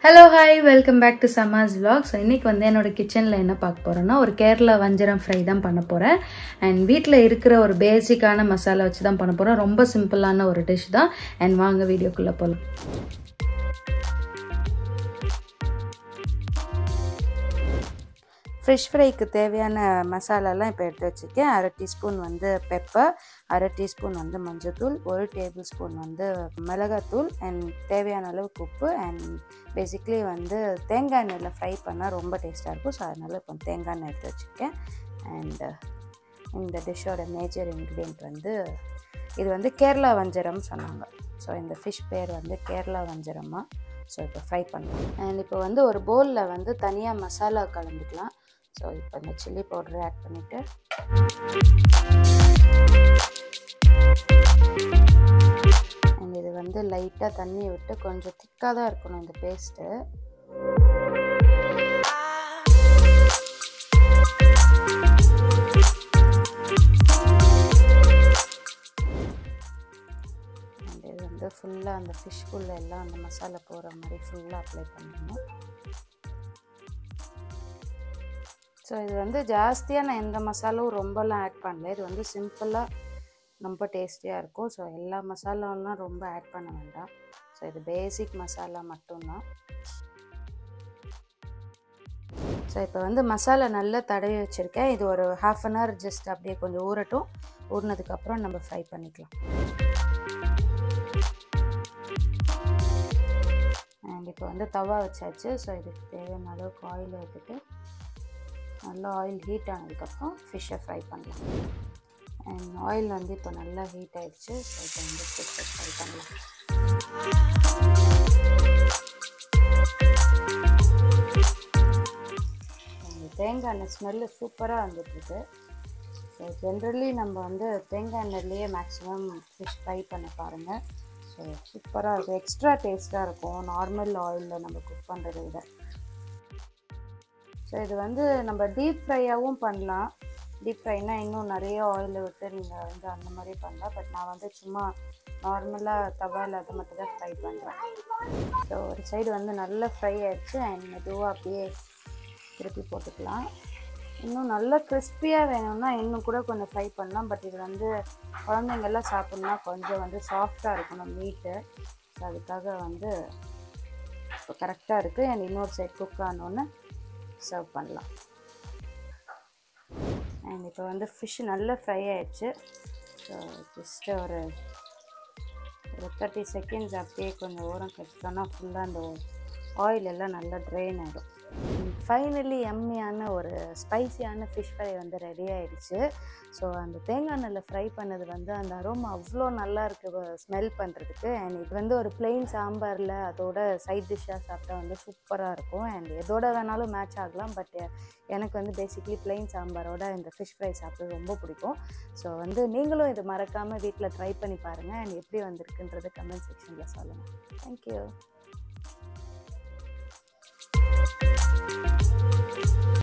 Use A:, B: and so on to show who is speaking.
A: hello hi welcome back to சமாஸ் vlog so இன்றைக்கி வந்து என்னோட கிச்சனில் என்ன பார்க்க போகிறோன்னா ஒரு கேரளா வஞ்சரம் ஃப்ரை தான் பண்ண போகிறேன் அண்ட் வீட்டில் இருக்கிற ஒரு பேசிக்கான மசாலா வச்சு தான் பண்ண போகிறேன் ரொம்ப சிம்பிளான ஒரு டிஷ் தான் அண்ட் வாங்க வீடியோக்குள்ளே போகலாம் ஃபிஷ் ஃப்ரைக்கு தேவையான மசாலாலாம் இப்போ எடுத்து வச்சுருக்கேன் அரை டீஸ்பூன் வந்து பெப்பர் அரை டீஸ்பூன் வந்து மஞ்சத்தூள் ஒரு டேபிள் ஸ்பூன் வந்து மிளகாத்தூள் அண்ட் தேவையான அளவுக்கு உப்பு அண்ட் பேசிக்லி வந்து தேங்காய் எண்ணெயில் ஃப்ரை பண்ணால் ரொம்ப டேஸ்ட்டாக இருக்கும் ஸோ அதனால் இப்போ தேங்காய் எண்ணெய் எடுத்து வச்சுருக்கேன் அண்ட் இந்த டிஷ்ஷோட மேஜர் இன்க்ரீடியன்ட் வந்து இது வந்து கேரளா வஞ்சரம் சொன்னாங்க ஸோ இந்த ஃபிஷ் பேர் வந்து கேரளா வஞ்சரமாக ஸோ இப்போ ஃப்ரை பண்ணலாம் அண்ட் இப்போ வந்து ஒரு பவுலில் வந்து தனியாக மசாலா கலந்துக்கலாம் ஸோ இப்போ இந்த சில்லி பவுடரை ஆட் பண்ணிவிட்டு அண்ட் இது வந்து லைட்டாக தண்ணி விட்டு கொஞ்சம் திக்காக தான் இருக்கணும் இந்த பேஸ்ட்டு அண்ட் இது வந்து ஃபுல்லாக அந்த ஃபிஷ்குள்ளே எல்லாம் அந்த மசாலா போகிற மாதிரி ஃபுல்லாக அப்ளை பண்ணணும் ஸோ இது வந்து ஜாஸ்தியாக நான் எந்த மசாலாவும் ரொம்பலாம் ஆட் பண்ணல இது வந்து சிம்பிளாக ரொம்ப டேஸ்டியாக இருக்கும் ஸோ எல்லா மசாலாலாம் ரொம்ப ஆட் பண்ண வேண்டாம் ஸோ இது பேசிக் மசாலா மட்டும்தான் ஸோ இப்போ வந்து மசாலா நல்லா தடவி வச்சுருக்கேன் இது ஒரு ஹாஃப் அன் ஹவர் ஜஸ்ட் அப்படியே கொஞ்சம் ஊறட்டும் ஊறினதுக்கப்புறம் நம்ம ஃப்ரை பண்ணிக்கலாம் அண்ட் இப்போ வந்து தவா வச்சாச்சு ஸோ இதுக்கு தேவையான அளவுக்கு ஆயில் ஊற்றிட்டு நல்லா ஆயில் ஹீட் ஆனதுக்கப்புறம் ஃபிஷ்ஷை ஃப்ரை பண்ணலாம் அண்ட் ஆயில் வந்து இப்போ நல்லா ஹீட் ஆகிடுச்சு ஸோ இப்போ வந்து ஃபிஷ்ஷை ஃப்ரை பண்ணலாம் தேங்காய் எண்ணெய் ஸ்மெல்லு சூப்பராக வந்துட்டுருக்கு ஸோ ஜென்ரலி நம்ம வந்து தேங்காய் எண்ணெய்லேயே மேக்ஸிமம் ஃபிஷ் ஃப்ரை பண்ண பாருங்கள் ஸோ சூப்பராக இருக்கும் எக்ஸ்ட்ரா டேஸ்ட்டாக இருக்கும் நார்மல் ஆயிலில் நம்ம குக் பண்ணுறதை விட ஸோ இது வந்து நம்ம டீப் ஃப்ரையாகவும் பண்ணலாம் டீப் ஃப்ரைனா இன்னும் நிறைய ஆயில் விட்டு நீங்கள் வந்து அந்த மாதிரி பண்ணலாம் பட் நான் வந்து சும்மா நார்மலாக தவாயில் அதை மட்டும் தான் ஃப்ரை பண்ணுறேன் ஸோ ஒரு சைடு வந்து நல்லா ஃப்ரை ஆயிடுச்சு அண்ட் மெதுவாக அப்படியே திருப்பி போட்டுக்கலாம் இன்னும் நல்லா கிறிஸ்பியாக வேணும்னா இன்னும் கூட கொஞ்சம் ஃப்ரை பண்ணலாம் பட் இது வந்து குழந்தைங்கெல்லாம் சாப்பிட்ணுன்னா கொஞ்சம் வந்து சாஃப்டாக இருக்கணும் மீட்டு ஸோ அதுக்காக வந்து இப்போ கரெக்டாக இருக்குது அண்ட் இன்னொரு சைட் குக் ஆனோன்னு சர்வ் பண்ணலாம் அண்ட் இப்போ வந்து ஃபிஷ் நல்லா ஃப்ரை ஆயிடுச்சு ஸோ ஜஸ்ட்டு ஒரு ஒரு தேர்ட்டி செகண்ட்ஸ் அப்படியே கொஞ்சம் ஓரம் கட்டிட்டோன்னா ஃபுல்லாக அந்த ஆயில் எல்லாம் நல்லா ட்ரெயின் ஆகிடும் ஃபைனலி எம்மியான ஒரு ஸ்பைசியான ஃபிஷ் ஃப்ரை வந்து ரெடி ஆகிடுச்சு ஸோ அந்த தேங்காய் எண்ணெயில் ஃப்ரை பண்ணது வந்து அந்த அரோமா அவ்வளோ நல்லா இருக்குது ஸ்மெல் பண்ணுறதுக்கு அண்ட் இது வந்து ஒரு பிளெயின் சாம்பாரில் அதோட சைட் டிஷ்ஷாக சாப்பிட்டா வந்து சூப்பராக இருக்கும் அண்ட் எதோட வேணாலும் மேட்ச் ஆகலாம் பட் எனக்கு வந்து பேசிக்லி பிளெயின் சாம்பாரோட இந்த ஃபிஷ் ஃப்ரை சாப்பிட்றது ரொம்ப பிடிக்கும் ஸோ வந்து நீங்களும் இது மறக்காமல் வீட்டில் ட்ரை பண்ணி பாருங்கள் அண்ட் எப்படி வந்திருக்குன்றது கமெண்ட் செக்ஷனில் சொல்லுங்கள் தேங்க்யூ